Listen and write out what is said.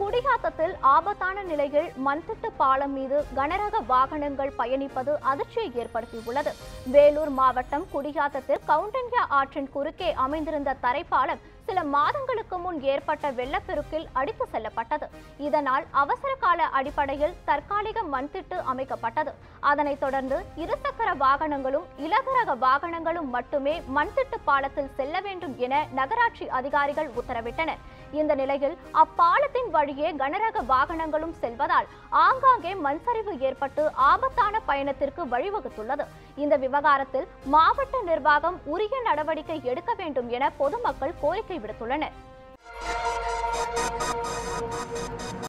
குடியாத்தத்தில் ஆபத்தான நிலையில் மண்திட்டு பாலம் மீது கனரக வாகனங்கள் பயணிப்பது அதிர்ச்சியை ஏற்படுத்தியுள்ளது வேலூர் மாவட்டம் குடியாத்தத்தில் கவுண்டன்யா ஆற்றின் குறுக்கே அமைந்திருந்த தரைப்பாலம் சில மாதங்களுக்கு முன் ஏற்பட்ட வெள்ளப்பெருக்கில் அடித்து செல்லப்பட்டது இதனால் அவசர கால அடிப்படையில் தற்காலிக மண்திட்டு அமைக்கப்பட்டது அதனைத் தொடர்ந்து இருசக்கர வாகனங்களும் இலகுரக வாகனங்களும் மட்டுமே மண்திட்டு பாலத்தில் செல்ல வேண்டும் என நகராட்சி அதிகாரிகள் உத்தரவிட்டனர் இந்த நிலையில் அப்பாலத்தின் வழியே கனரக வாகனங்களும் செல்வதால் ஆங்காங்கே மண்சரிவு ஏற்பட்டு ஆபத்தான பயணத்திற்கு வழிவகுத்துள்ளது இந்த விவகாரத்தில் மாவட்ட நிர்வாகம் உரிய நடவடிக்கை எடுக்க வேண்டும் என பொதுமக்கள் கோரிக்கை விடுத்துள்ளனர்